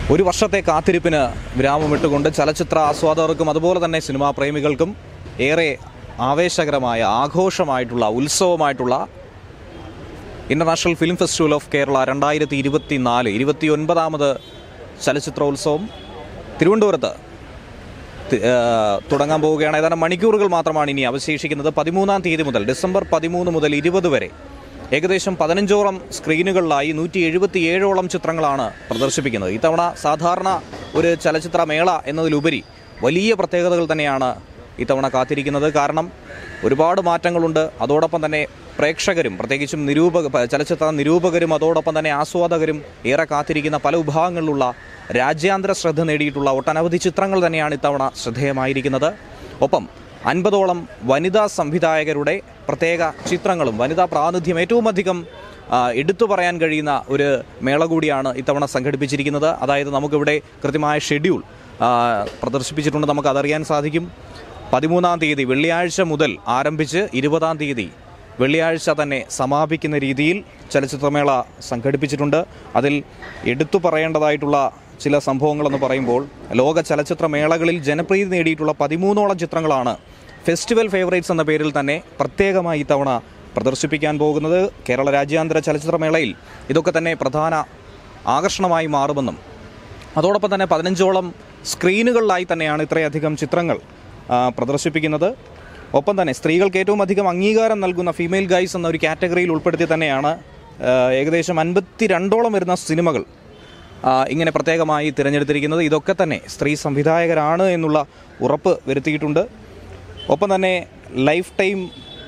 ഒരു വർഷത്തെ കാത്തിരിപ്പിന് വിരാമമിട്ടുകൊണ്ട് ചലച്ചിത്ര ആസ്വാദകർക്കും അതുപോലെ തന്നെ സിനിമാ പ്രേമികൾക്കും ഏറെ ആവേശകരമായ ആഘോഷമായിട്ടുള്ള ഉത്സവമായിട്ടുള്ള international film festival of Kerala രണ്ടായിരത്തി ഇരുപത്തി നാല് ഇരുപത്തി ഒൻപതാമത് ചലച്ചിത്രോത്സവം തിരുവനന്തപുരത്ത് തി- ആ, തുടങ്ങാൻ പോവുകയാണ് ഏതാനും മണിക്കൂറുകൾ മാത്രമാണ് ഇനി അവശേഷിക്കുന്നത് പതിമൂന്നാം തീയതി മുതൽ ഡിസംബർ പതിമൂന്ന് മുതൽ ഇരുപത് വരെ ഏകദേശം പതിനഞ്ചോളം സ്ക്രീനുകളിലായി നൂറ്റി എഴുപത്തി ഏഴോളം ചിത്രങ്ങളാണ് പ്രദർശിപ്പിക്കുന്നത് ഇത്തവണ സാധാരണ ഒരു ചലച്ചിത്ര മേള എന്നതിലുപരി വലിയ പ്രത്യേകതകൾ തന്നെയാണ് ഇത്തവണ കാത്തിരിക്കുന്നത് കാരണം ഒരുപാട് മാറ്റങ്ങളുണ്ട് അതോടൊപ്പം തന്നെ പ്രേക്ഷകരും പ്രത്യേകിച്ചും നിരൂപക പ- ചലച്ചിത്ര നിരൂപകരും അതോടൊപ്പം തന്നെ ആസ്വാദകരും ഏറെ കാത്തിരിക്കുന്ന പല വിഭാഗങ്ങളിലുള്ള രാജ്യാന്തര ശ്രദ്ധ നേടിയിട്ടുള്ള ഒട്ടനവധി ചിത്രങ്ങൾ തന്നെയാണ് ഇത്തവണ ശ്രദ്ധേയമായിരിക്കുന്നത് ഒപ്പം അൻപതോളം വനിതാ സംവിധായകരുടെ പ്രത്യേക ചിത്രങ്ങളും വനിതാ പ്രാതിനിധ്യം ഏറ്റവും അധികം ആ, എടുത്തു പറയാൻ കഴിയുന്ന ഒരു മേള കൂടിയാണ് ഇത്തവണ സംഘടിപ്പിച്ചിരിക്കുന്നത് അതായത് നമുക്കിവിടെ കൃത്യമായ ഷെഡ്യൂൾ ആ, പ്രദർശിപ്പിച്ചിട്ടുണ്ട് നമുക്ക് അതറിയാൻ സാധിക്കും പതിമൂന്നാം തീയതി വെള്ളിയാഴ്ച മുതൽ ആരംഭിച്ച് ഇരുപതാം തീയതി വെള്ളിയാഴ്ച തന്നെ സമാപിക്കുന്ന രീതിയിൽ ചലച്ചിത്രമേള സംഘടിപ്പിച്ചിട്ടുണ്ട് അതിൽ എടുത്തു പറയേണ്ടതായിട്ടുള്ള ചില സംഭവങ്ങളെന്ന് പറയുമ്പോൾ ലോക ചലച്ചിത്ര മേളകളിൽ ജനപ്രീതി നേടിയിട്ടുള്ള പതിമൂന്നോളം ചിത്രങ്ങളാണ് ഫെസ്റ്റിവൽ ഫേവറേറ്റ്സ് എന്ന പേരിൽ തന്നെ പ്രത്യേകമായി ഇത്തവണ പ്രദർശിപ്പിക്കാൻ പോകുന്നത് കേരള രാജ്യാന്തര ചലച്ചിത്രമേളയിൽ ഇതൊക്കെ തന്നെ പ്രധാന ആകർഷണമായി മാറുമെന്നും അതോടൊപ്പം തന്നെ പതിനഞ്ചോളം സ്ക്രീനുകളിലായി തന്നെയാണ് ഇത്രയധികം ചിത്രങ്ങൾ ആ, പ്രദർശിപ്പിക്കുന്നത് ഒപ്പം തന്നെ സ്ത്രീകൾക്ക് ഏറ്റവും അധികം അംഗീകാരം നൽകുന്ന ഫീമെയിൽ ഗൈസ് എന്ന ഒരു കാറ്റഗറിയിൽ ഉൾപ്പെടുത്തി തന്നെയാണ് ആ, ഏകദേശം അൻപത്തി രണ്ടോളം വരുന്ന സിനിമകൾ ആ, ഇങ്ങനെ പ്രത്യേകമായി തിരഞ്ഞെടുത്തിരിക്കുന്നത് ഇതൊക്കെ തന്നെ സ്ത്രീ സംവിധായകരാണ് എന്നുള്ള ഉറപ്പ് വരുത്തിയിട്ടുണ്ട് ഒപ്പം തന്നെ ലൈഫ് ടൈം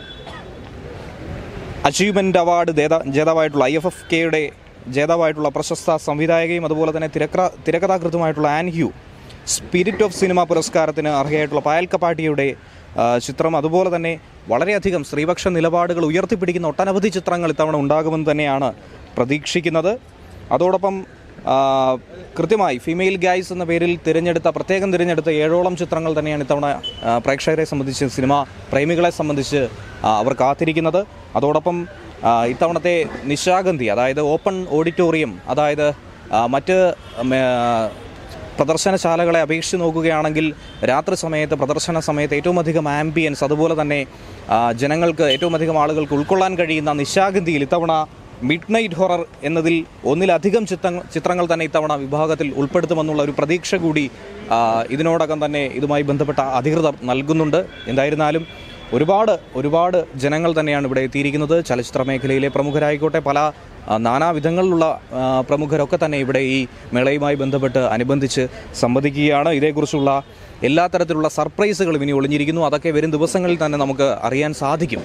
അച്ചീവ്മെൻ്റ് അവാർഡ് ജേതാ ജേതാവായിട്ടുള്ള ഐ എഫ് എഫ് കെയുടെ ജേതാവായിട്ടുള്ള പ്രശസ്ത സംവിധായകയും അതുപോലെ തന്നെ തിരക്കഥ തിരക്കഥാകൃത്തുമായിട്ടുള്ള Ann Hui spirit of cinema പുരസ്കാരത്തിന് അർഹയായിട്ടുള്ള പായൽ കപ്പാട്ടിയുടെ ആ, ചിത്രം അതുപോലെ തന്നെ വളരെയധികം സ്ത്രീപക്ഷ നിലപാടുകൾ ഉയർത്തിപ്പിടിക്കുന്ന ഒട്ടനവധി ചിത്രങ്ങൾ ഇത്തവണ ഉണ്ടാകുമെന്ന് തന്നെയാണ് പ്രതീക്ഷിക്കുന്നത് അതോടൊപ്പം ആ, കൃത്യമായി ഫീമെയിൽ ഗൈസ് എന്ന പേരിൽ തിരഞ്ഞെടുത്ത പ്രത്യേകം തിരഞ്ഞെടുത്ത ഏഴോളം ചിത്രങ്ങൾ തന്നെയാണ് ഇത്തവണ ആ, പ്രേക്ഷകരെ സംബന്ധിച്ച് സിനിമ പ്രേമികളെ സംബന്ധിച്ച് ആ, അവർ കാത്തിരിക്കുന്നത് അതോടൊപ്പം ആ, ഇത്തവണത്തെ നിശാഗന്ധി അതായത് ഓപ്പൺ ഓഡിറ്റോറിയം അതായത് ആ, മറ്റ് ഉം, ആ, പ്രദർശനശാലകളെ അപേക്ഷിച്ച് നോക്കുകയാണെങ്കിൽ രാത്രി സമയത്ത് പ്രദർശന സമയത്ത് ഏറ്റവും അധികം ആംബിയൻസ് അതുപോലെ തന്നെ ആ, ജനങ്ങൾക്ക് ഏറ്റവും അധികം ആളുകൾക്ക് ഉൾക്കൊള്ളാൻ കഴിയുന്ന നിശാഗന്ധിയിൽ ഇത്തവണ മിഡ് നൈറ്റ് ഹൊറർ എന്നതിൽ ഒന്നിലധികം ചിത്രങ്ങൾ ചിത്രങ്ങൾ തന്നെ ഇത്തവണ വിഭാഗത്തിൽ ഉൾപ്പെടുത്തുമെന്നുള്ള ഒരു പ്രതീക്ഷ കൂടി ആ, ഇതിനോടകം തന്നെ ഇതുമായി ബന്ധപ്പെട്ട അധികൃതർ നൽകുന്നുണ്ട് എന്തായിരുന്നാലും ഒരുപാട് ഒരുപാട് ജനങ്ങൾ തന്നെയാണ് ഇവിടെ എത്തിയിരിക്കുന്നത് ചലച്ചിത്ര മേഖലയിലെ പ്രമുഖരായിക്കോട്ടെ പല ആ, നാനാവിധങ്ങളിലുള്ള ആ, പ്രമുഖരൊക്കെ തന്നെ ഇവിടെ ഈ മേളയുമായി ബന്ധപ്പെട്ട് അനുബന്ധിച്ച് സംവദിക്കുകയാണ് ഇതേക്കുറിച്ചുള്ള എല്ലാ തരത്തിലുള്ള സർപ്രൈസുകളും ഇനി ഒളിഞ്ഞിരിക്കുന്നു അതൊക്കെ വരും ദിവസങ്ങളിൽ തന്നെ നമുക്ക് അറിയാൻ സാധിക്കും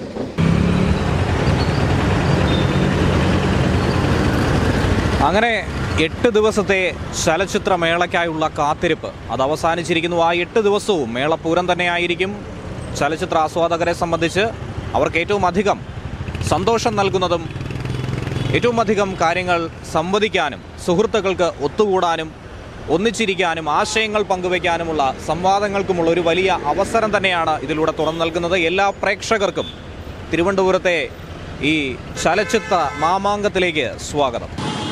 അങ്ങനെ എട്ട് ദിവസത്തെ ചലച്ചിത്ര മേളയ്ക്കായുള്ള കാത്തിരിപ്പ് അത് അവസാനിച്ചിരിക്കുന്നു ആ എട്ട് ദിവസവും മേളപൂരം തന്നെയായിരിക്കും ചലച്ചിത്ര ആസ്വാദകരെ സംബന്ധിച്ച് അവർക്ക് ഏറ്റവും അധികം സന്തോഷം നൽകുന്നതും ഏറ്റവും അധികം കാര്യങ്ങൾ സംവദിക്കാനും സുഹൃത്തുക്കൾക്ക് ഒത്തുകൂടാനും ഒന്നിച്ചിരിക്കാനും ആശയങ്ങൾ പങ്കുവയ്ക്കാനുമുള്ള സംവാദങ്ങൾക്കുമുള്ള ഒരു വലിയ അവസരം തന്നെയാണ് ഇതിലൂടെ തുറന്നു നൽകുന്നത് എല്ലാ പ്രേക്ഷകർക്കും തിരുവനന്തപുരത്തെ ഈ ചലച്ചിത്ര മാമാങ്കത്തിലേക്ക് സ്വാഗതം